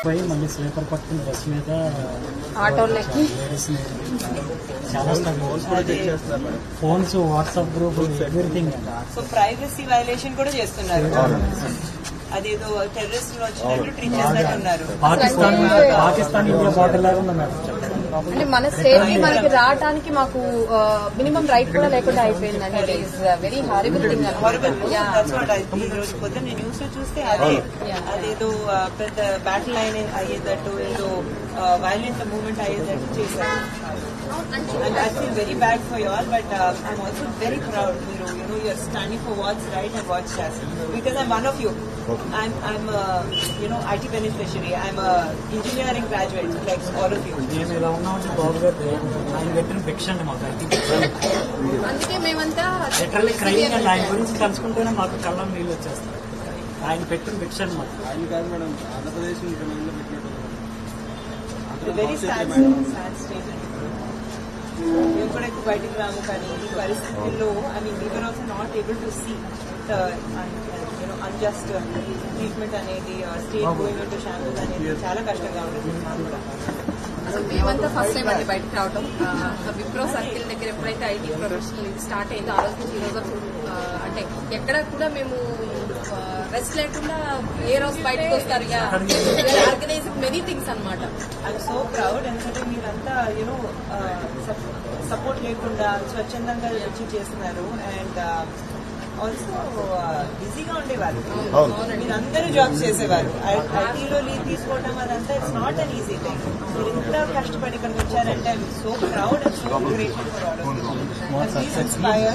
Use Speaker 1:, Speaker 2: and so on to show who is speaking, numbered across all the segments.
Speaker 1: పోయి మళ్ళీ స్లీపర్ పట్టుకుని బస్ మీద
Speaker 2: ఆటోలకి
Speaker 1: లేడీస్ చాలా struggle phones WhatsApp group everything
Speaker 3: so privacy violation కూడా చేస్తున్నారు అదేదో టెర్రరిస్ట్ వచ్చినట్టు ట్రీట్ చేస్తున్నారు
Speaker 1: పాకిస్తాన్ పాకిస్తాన్ ఇండియా బార్డర్ లాగా ఉంది మేడం
Speaker 2: అంటే మన స్టేట్ కి మనకి రావడానికి మాకు మినిమం రైట్ కూడా లేకుండా అయిపోయిందండి it is very horrible thing
Speaker 3: horrible
Speaker 2: yeah
Speaker 3: that's what ఈ రోజు పొద్దున్న న్యూస్ లో చూస్తే అదే అదేదో ఆ, పెద్ద బ్యాటిల్ లైన్ అయ్యేటట్టు ఏదో వైలెంట్ మూవ్మెంట్ అయ్యేటట్టు చేశారు and I feel very bad for you all but I'm also very proud మీరు you know you're standing for what's right and what's just because I'm one of you I'm I'm uh, you know IT beneficiary. I'm a engineering graduate like all of you.
Speaker 1: మేము ఇలా ఉన్నామంటే బాబు గారు ఆయన పెట్టిన భిక్ష అండి మాకు ఐటీ
Speaker 2: అందుకే మేమంతా
Speaker 1: లిటరల్లీ క్రైమ్ అండి ఆయన గురించి తలుచుకుంటేనే మాకు కళ్ళం నీళ్ళు వచ్చేస్తాయి ఆయన పెట్టిన భిక్ష అండి మాకు
Speaker 4: ఆయన కాదు మేడం ఆంధ్రప్రదేశ్ ఇంకా మేము పెట్టినట్టు
Speaker 3: It's a very sad sad state. మేము కూడా ఎక్కువ బయటికి రాము కానీ ఈ పరిస్థితుల్లో I mean we're also not able to see you know unjust treatment అనేది స్టేట్ గోయింగ్ టు షాంపూస్ అనేది చాలా కష్టంగా ఉంటుంది మాకు కూడా
Speaker 2: అసలు మేమంతా ఫస్ట్ టైం అండి బయటకు రావడం ఆ, విప్రో సర్కిల్ దగ్గర ఎప్పుడైతే ఐటీ ప్రొఫెషనల్ ఇది స్టార్ట్ అయిందో ఆ రోజు నుంచి ఈ రోజు వరకు, ఆ, అంటే ఎక్కడ కూడా మేము రెస్ట్ లేకుండా ఏ రోజు బయటకు వస్తారు ఆర్గనైజ్ మెనీ థింగ్స్ అన్నమాట
Speaker 3: ఐఎమ్ సో ప్రౌడ్ ఎందుకంటే మీరంతా యూనో సపోర్ట్ లేకుండా స్వచ్ఛందంగా వచ్చి చేస్తున్నారు అండ్ ఆల్సో బిజీగా ఉండేవారు మీరందరూ జాబ్స్ చేసేవారు ఐటీలో లీవ్ తీసుకోవడం అదంతా it's not an easy thing మీరు ఇంత కష్టపడి ఇక్కడికి వచ్చారంటే I'm so proud and so grateful for all please inspire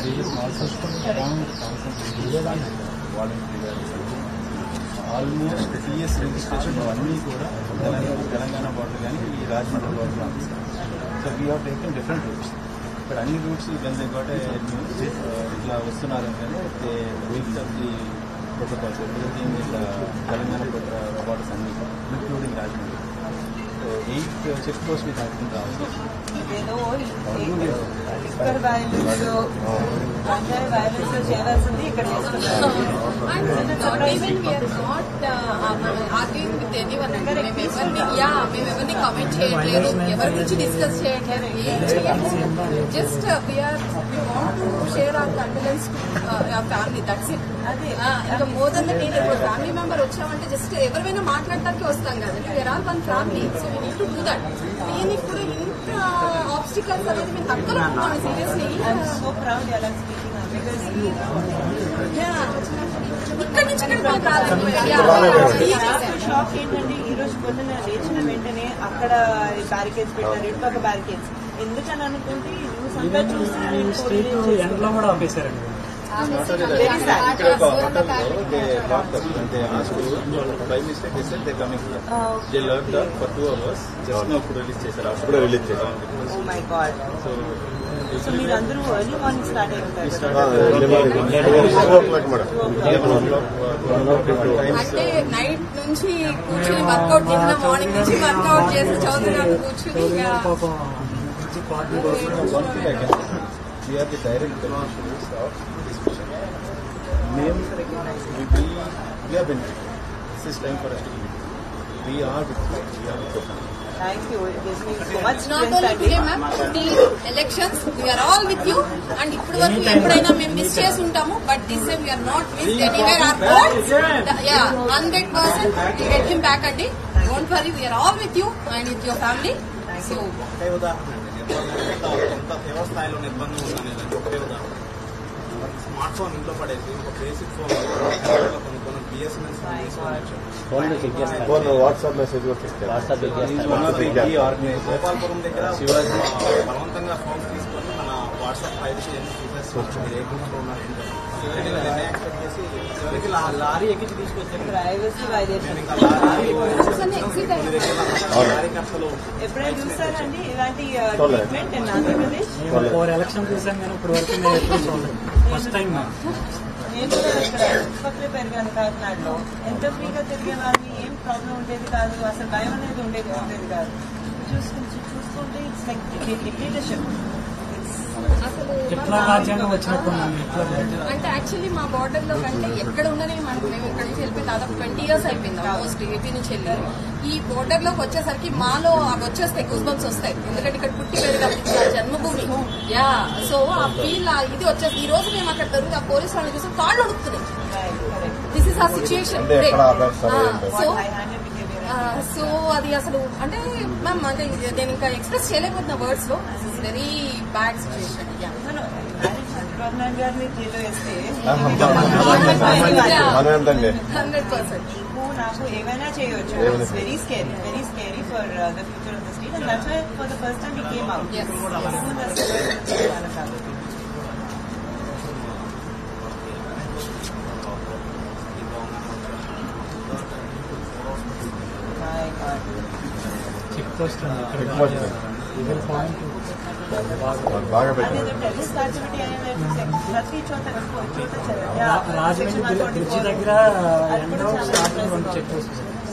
Speaker 4: almost TS registration అన్నీ కూడా తెలంగాణ తెలంగాణ బార్డర్ కానీ ఈ Rajahmundry border office so we have taken different routes ఇక్కడ అన్ని రూట్స్ వెన్ దే గోట్ ఇట్లా వస్తున్నారు అంటే they weeks of the protocols everything ఇట్లా తెలంగాణ బార్డర్స్ అన్ని including Rajahmundry so eight check post మీకు అనుకుంటా
Speaker 3: ఏదో లిక్కర్ వైలెన్స్ గంజాయి వైలెన్స్ చేయాల్సింది ఇక్కడ చేస్తున్నారు
Speaker 2: not even we're not arguing with anyone అంటే మేము ఎవరిని యా మేము ఎవరిని కామెంట్ చేయట్లేదు ఎవరి గురించి డిస్కస్ చేయట్లేదు ఏం చేయట్లేదు just we're we want to share our condolence to family that's it
Speaker 3: అదే
Speaker 2: ఇంకా మోర్ దెన్ నేను ఇప్పుడు ఫ్యామిలీ మెంబర్ వచ్చామంటే జస్ట్ ఎవరిమైనా మాట్లాడటానికి వస్తాం కదా we're all one family so we need to do that నేను ఇప్పుడు ఇంత ఆబ్స్టికల్స్ అనేది మేము తక్కువ అనుకున్నాను సీరియస్లీ
Speaker 3: ఐఎమ్ సో ప్రౌడ్ ఎలా స్పీకింగ్ బికాస్
Speaker 2: ఇక్కడ నుంచి ఇక్కడికి రాలేదు
Speaker 3: షాక్ ఏంటంటే ఈ రోజు పొద్దున లేచిన వెంటనే అక్కడ బ్యారికేడ్స్ పెట్టారు ఇటు పక్క బ్యారికేడ్స్ ఎందుకని అనుకుంటే ఈ న్యూస్ అంతా చూసి నేను
Speaker 1: స్ట్రీట్
Speaker 3: coordinate
Speaker 1: ఎండ్లో కూడా ఆపేశారండి
Speaker 3: Very sad.
Speaker 4: ఇక్కడ ఒక హోటల్లో దే లాక్డ్ అప్ అంటే hospital by mistake they said they coming they learn for two hours just no ఇప్పుడు రిలీజ్ చేశారు అప్పుడు రిలీజ్ చేశారు
Speaker 3: oh my god
Speaker 4: so
Speaker 3: so మీరందరూ ఎర్లీ మార్నింగ్ స్టార్ట్ అయి ఉంటారు
Speaker 2: అంటే నైట్ నుంచి కూర్చుని వర్కౌట్ చేసిన మార్నింగ్ నుంచి వర్కౌట్ చేసి చదువుతున్నాను కూర్చుని ఇక
Speaker 1: పాపం మంచి పార్టీ కోసం
Speaker 4: one thing I can say, we are the direct beneficiaries of this mission. Name, we, we, we are beneficiaries. This is time for us to be. We are with life. We are with the family.
Speaker 3: Thank you gives me so much
Speaker 2: not only today ma'am the elections we're all with you and ఇప్పుడు వరకు ఎప్పుడైనా మేము miss చేసి ఉంటాము but this we're not miss anywhere are ya hundred percent get him back అండి don't worry we're all with you and with your family so
Speaker 5: ఒకటే ఉదాహరణ అండి నిర్బంధం ఎంత ఎంత తీవ్ర స్థాయిలో నిర్బంధం ఉందనేది ఒకటే ఉదాహరణ స్మార్ట్ ఫోన్ ఇంట్లో పడేసి ఒక బేసిక్ ఫోన్ కొనుక్కొని బిఎస్ఎన్ఎల్
Speaker 6: ఫోన్ వాట్సాప్ మెసేజ్ కూడా చేస్తారు WhatsApp
Speaker 4: One of the key organizers,
Speaker 5: Gopalapuram దగ్గర
Speaker 4: శివాజీ.
Speaker 5: బలవంతంగా ఫోన్స్ తీసుకొని మన వాట్సాప్ ప్రైవసీ అన్ని తీసేసి మీరు ఏ గ్రూప్లో ఉన్నారు ఏంటో చివరికి నిన్నే యాక్సెప్ట్ చేసి చివరికి లా- లారీ ఎక్కించి తీసుకొచ్చారు
Speaker 3: ప్రైవసీ వైలేషన్
Speaker 5: ఇంకా లారీ
Speaker 2: ఎగ్జిట్
Speaker 5: కొన్ని దగ్గర కార్యకర్తలు
Speaker 3: ఎప్పుడైనా చూసారండి ఇలాంటి ట్రీట్మెంట్ ఇన్ ఆంధ్రప్రదేశ్
Speaker 1: మేము ఫోర్ ఎలక్షన్ చూసాం కానీ ఇప్పుడు వరకు మేము ఎప్పుడు చూడలేదు ఫస్ట్ టైం
Speaker 3: నేను కూడా ఇక్కడ చుట్టుపక్కలే పెరిగాను కాకినాడలో ఎంత ఫ్రీగా తిరిగేవాడిని ఏం ప్రాబ్లం ఉండేది కాదు అసలు భయం అనేది ఉండేది ఉండేది కాదు చూసుకుంటూ చూస్తుంటే ఇట్స్ లైక్ డిక్టేటర్షిప్ ఇట్స్
Speaker 2: అసలు
Speaker 1: ఎట్లా రాజ్యాంగం వచ్చినప్పుడు మనం ఎట్లా
Speaker 2: అంటే యాక్చువల్లీ మా బార్డర్ లో కంటే ఎక్కడ ఉన్నది మనకు మేము ఇక్కడ నుంచి వెళ్ళిపోయి దాదాపు ట్వంటీ ఇయర్స్ అయిపోయింది ఆల్మోస్ట్ ఏపీ నుంచి వెళ్ళి ఈ బోర్డర్ లోకి వచ్చేసరికి మాలో అవి వచ్చేస్తాయి గుస్బంప్స్ వస్తాయి ఎందుకంటే ఇక్కడ పుట్టి పెరిగాం ఇది నా జన్మభూమి యా సో ఆ ఫీల్ ఇది వచ్చేసి ఈ రోజు మేము అక్కడ దొరికి ఆ పోలీస్ వాళ్ళని చూసి కాళ్ళు అడుగుతున్నాయి దిస్ ఇస్ ఆ సిచ్యుయేషన్
Speaker 6: అంటే ఎక్కడ ఆధార్ సర్వే ఉంటుంది?
Speaker 2: So
Speaker 3: high handed behaviour
Speaker 2: ah, so అది అసలు అంటే మ్యామ్ అంటే ఇది నేను ఇంకా ఎక్స్ప్రెస్ చేయలేకపోతున్నా వర్డ్స్ లో this is very bad situation
Speaker 3: Chandrababu Naidu గారిని జైల్లో వేస్తే
Speaker 6: మనం ఎంతండి
Speaker 2: హండ్రెడ్ పర్సెంట్
Speaker 3: నీకు నాకు ఏమైనా చేయొచ్చు
Speaker 6: ఏమైనా
Speaker 3: it's very scary very scary for the future of the state and that's why for the first time ఈ came out
Speaker 2: Yes.
Speaker 3: My God.
Speaker 1: Check post ఉంది ఇక్కడ
Speaker 6: చెక్ పోస్ట్.
Speaker 1: ఇది పాయింట్
Speaker 6: బాగా
Speaker 3: అదేదో
Speaker 6: పెట్టారు
Speaker 3: టెర్రరిస్ట్ యాక్టివిటీ అనేది ప్రతి చోట చోట
Speaker 1: రా- రాజమండ్రి బ్రి- బ్రిడ్జి దగ్గర ఎండ్ స్టార్టింగ్ రెండు చెక్ పోస్ట్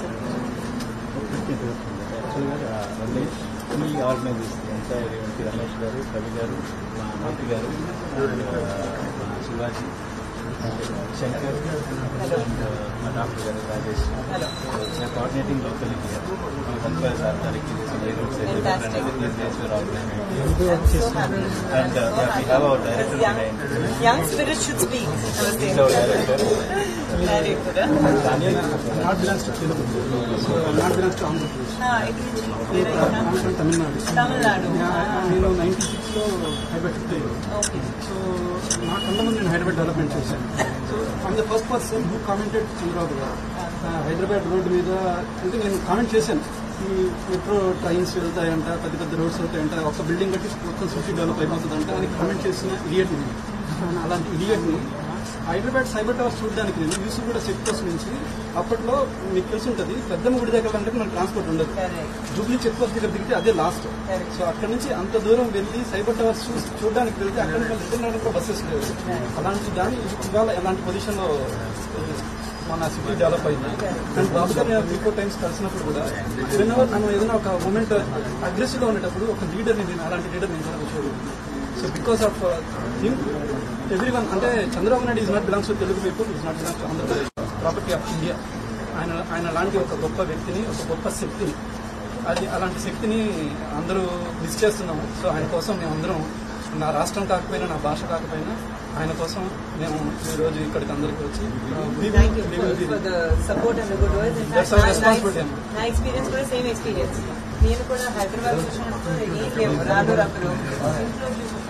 Speaker 4: ఈ ఆర్గనైజేషన్ అంతా రేవంతి రమేష్ గారు కవి గారు మా మంత్రి గారు and, uh, మా శివాజీ శంకర్ and, uh, మా డాక్టర్ గారు రాజేష్
Speaker 3: Hello.
Speaker 4: కోఆర్డినేటింగ్ లోకల్ మన పంచాయత్ సార్ గారికి
Speaker 3: Fantastic.
Speaker 1: ముందు వచ్చేసి
Speaker 4: and we have our director
Speaker 3: young,
Speaker 4: today.
Speaker 3: young spirit should speak.
Speaker 4: He's our director.
Speaker 3: Very good.
Speaker 7: Not belongs to Telugu so not belongs to Andhra Pradesh
Speaker 3: Ah, ఇటు నుంచి వేరేనా?
Speaker 7: From Tamil Nadu
Speaker 3: Tamil Nadu
Speaker 7: నేను ninety సిక్స్లో Hyderabad shift అయ్యాను
Speaker 3: okay
Speaker 7: so నా కళ్ళ ముందు నేను హైదరాబాద్ డెవలప్మెంట్ చేశాను so from the first person who commented Chandrababu గారు ఆ, హైదరాబాద్ రోడ్డు మీద అంటే నేను కామెంట్ చేశాను ఈ మెట్రో ట్రైన్స్ వెళ్తాయంట పెద్ద పెద్ద రోడ్స్ అవుతాయంట ఒక బిల్డింగ్ కట్టి మొత్తం సిటీ డెవలప్ అయిపోతుందంట అని కామెంట్ చేసిన ఇడియట్ నేను అలాంటి ఇడియట్ని హైదరాబాద్ సైబర్ టవర్స్ చూడడానికి నేను యూసుఫ్ కూడా చెక్ పోస్ట్ నుంచి అప్పట్లో మీకు తెలిసి ఉంటుంది పెద్దమ్మ గుడి దగ్గర అంటే మనకు ట్రాన్స్పోర్ట్ ఉండదు
Speaker 3: కరెక్ట్
Speaker 7: జూబ్లీ చెక్ పోస్ట్ దగ్గర దిగితే అదే లాస్ట్
Speaker 3: Correct.
Speaker 7: సో అక్కడ నుంచి అంత దూరం వెళ్ళి సైబర్ టవర్స్ చూసి చూడడానికి వెళ్తే అక్కడ నుంచి రిటర్న్ రావడానికి కూడా బస్సెస్ లేవు అలాంటి దాని ఇవాళ ఎలాంటి పొజిషన్ లో మన సిటీ డెవలప్ అయింది అండ్ బాబు గారు నేను త్రీ ఫోర్ టైమ్స్ కలిసినప్పుడు కూడా వెనవర్ మనం ఏదైనా ఒక మూమెంట్ అగ్రెసివ్ గా ఉండేటప్పుడు ఒక లీడర్ ని నేను అలాంటి లీడర్ నేను చూడలేదు so because of him everyone అంటే Chandrababu Naidu is not belongs to Telugu people is not belongs to Andhra Pradesh property of India ఆయన ఆయన లాంటి ఒక గొప్ప వ్యక్తిని ఒక గొప్ప శక్తిని అది అలాంటి శక్తిని అందరూ మిస్ చేస్తున్నాము సో ఆయన కోసం మేమందరం నా రాష్ట్రం కాకపోయినా నా భాష కాకపోయినా ఆయన కోసం మేము ఈ రోజు ఇక్కడికి అందరికి వచ్చి
Speaker 3: thank you for the support and good words in
Speaker 7: That's our responsibility.
Speaker 3: నా ఎక్స్పీరియన్స్ కూడా సేమ్ ఎక్స్పీరియన్స్ నేను కూడా హైదరాబాద్ వచ్చినప్పుడు ఏం లేవు రాదు రప్పులు ఇంట్లో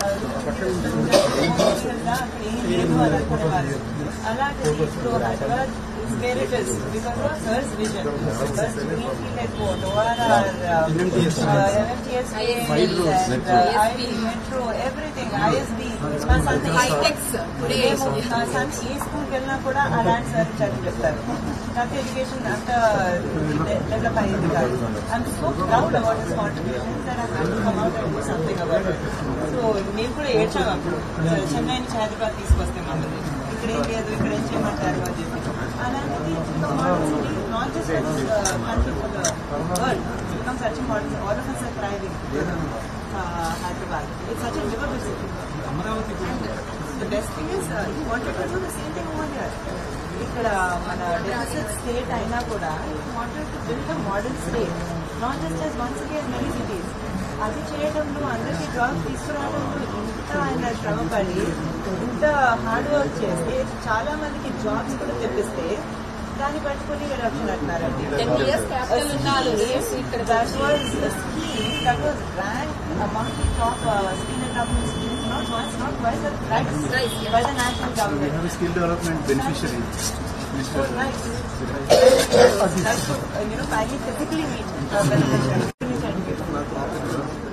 Speaker 3: వెళ్తా, అక్కడ ఏం లేదు అని అనుకునేవారు అలాంటిది ఇప్పుడు Hyderabad scare it is because of sir's vision first green field airport ORR
Speaker 7: MMTS.
Speaker 3: MMTS
Speaker 7: Wide roads.
Speaker 3: Metro everything ISB మా సన్
Speaker 2: హైటెక్స్ టుడే
Speaker 3: మేము నా సన్ ఏ స్కూల్కి వెళ్ళినా కూడా అలాంటి సార్ చదివి చెప్తారు నాకు ఎడ్యుకేషన్ అంత డెవలప్ అయ్యింది కాదు I'm so proud about this contribution that I have to come out and do something about so మేము కూడా ఏడ్చాము అప్పుడు చెన్నై నుంచి హైదరాబాద్ తీసుకొస్తే మమ్మల్ని ఇక్కడ ఏం లేదు ఇక్కడ ఏం చేయమంటారు అని చెప్పి అలాంటిది not just country for the world become such model all of us are thriving Hyderabad it's such a liveable city
Speaker 7: Amaravati
Speaker 3: The best thing is, uh, he wanted to do the same thing over here. ఇక్కడ మన deficit state అయినా కూడా wanted to build a model state not just as one city and many cities అది చేయడంలో అందరికీ jobs తీసుకురావడంలో ఇంత ఆయన శ్రమపడి ఇంత హార్డ్ వర్క్ చేస్తే చాలా మందికి జాబ్స్ కూడా తెప్పిస్తే దాన్ని పట్టుకొని రిడక్షన్ అంటున్నారండి
Speaker 2: టెన్ ఇయర్స్ క్యాపిటల్ ఉండాలి ఇక్కడ
Speaker 3: That was a scheme that was ranked among the top uh, skill development schemes, not once, not twice, but thrice
Speaker 2: Thrice, yeah.
Speaker 3: by the national government.
Speaker 4: Skill development beneficiary
Speaker 3: So nice. That's what, uh, you know, I can physically meet uh, beneficiaries. Finish education.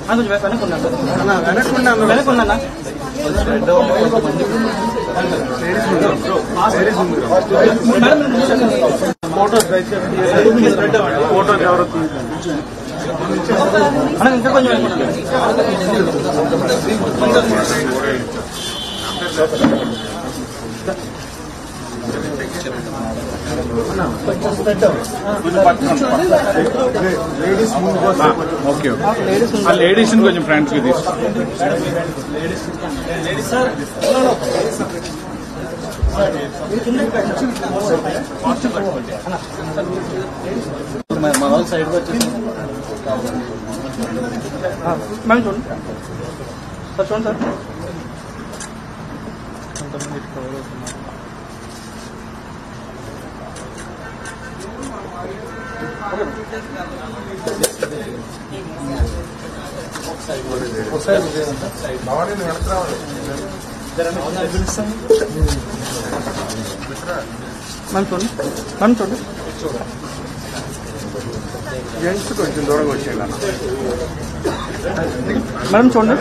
Speaker 1: కొంచెం వెనక్కున్నా వెనక్కున్నా అన్న ఇంకా కొంచెం వెనక్కున్నా
Speaker 8: okay ah ladies కొంచెం friends కి తీసుకో
Speaker 1: మా వాళ్ళు సైడ్ వచ్చేసి మేము చూడండి సార్ చూడండి సార్ మేము చూడండి మేము చూడండి
Speaker 8: జెంట్స్ కొంచెం దూరంగా వచ్చేయండి అన్న
Speaker 1: మేడం చూడండి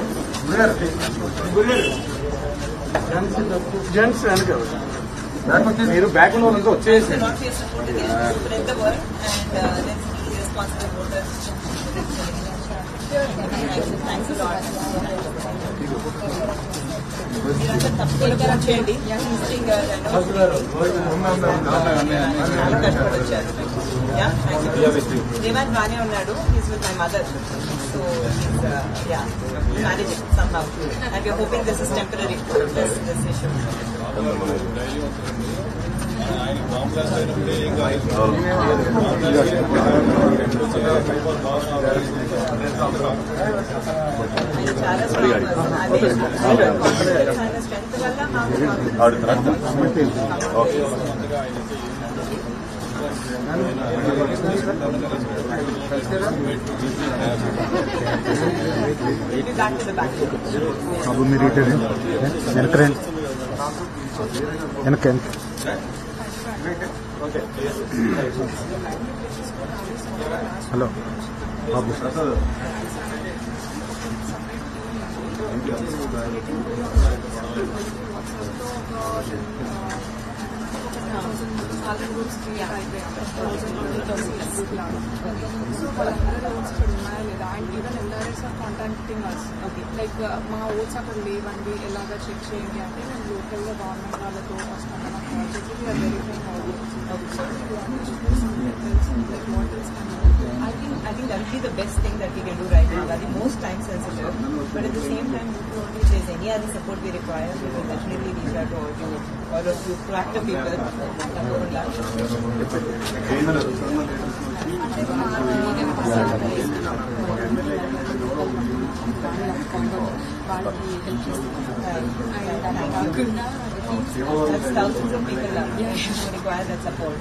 Speaker 8: జెంట్స్ వెనక మీరు బ్యాక్ ఉన్న వాళ్ళంతా వచ్చేసి
Speaker 3: not here supporting it, spread the word and uh, let's be responsible voters. Thanks a lot. మీరంతా తప్పకుండా vote చేయండి Visiting, uh, చాలా కష్టపడి వచ్చారు Yeah, thank you. రేవంత్ బానే ఉన్నాడు is with my mother so ya managing somehow and we're hoping this is temporary this this issue చాలా strong person. అదే ఆయన strength వల్ల మాకు
Speaker 6: ఆడుతున్నా okay
Speaker 3: we'll be back to the back.
Speaker 9: బాబు మీరు ఇటు రండి. వెనక రండి వెనక వెనక హలో బాబు
Speaker 2: లైక్ మా ఓట్స్ అక్కడ లేవండి ఎలాగా చెక్ చేయండి అంటే మేము లోకల్గా గవర్నమెంట్ వాళ్ళతో వస్తాం మాకు కాల్ చేసి we're verifying
Speaker 3: I think I think that would be the best thing that we can do right now. That is most time sensitive, but at the same time, if there's any other support we require, we will definitely reach out to all you, all of you proactive people. తప్పకుండా.
Speaker 2: వాళ్ళకి help చేస్తాం and అలా కాకుండా
Speaker 3: That's thousands of people out there who require that support.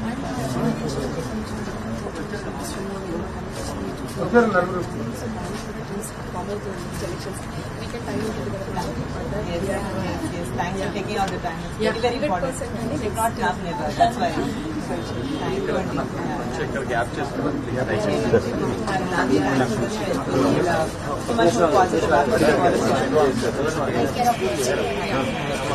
Speaker 3: Yes, yes, yes. Thanks for taking all the time. It's
Speaker 2: Yeah,
Speaker 3: very, very
Speaker 2: 100%
Speaker 3: important.
Speaker 2: అండి.
Speaker 3: It's not tough never. That's why. Thank you, Andy. Yeah.
Speaker 4: ఇక్కడ gap చేసుకోవాలి
Speaker 3: I'm happy to the strength. We'll, uh, so much more positive about the policy.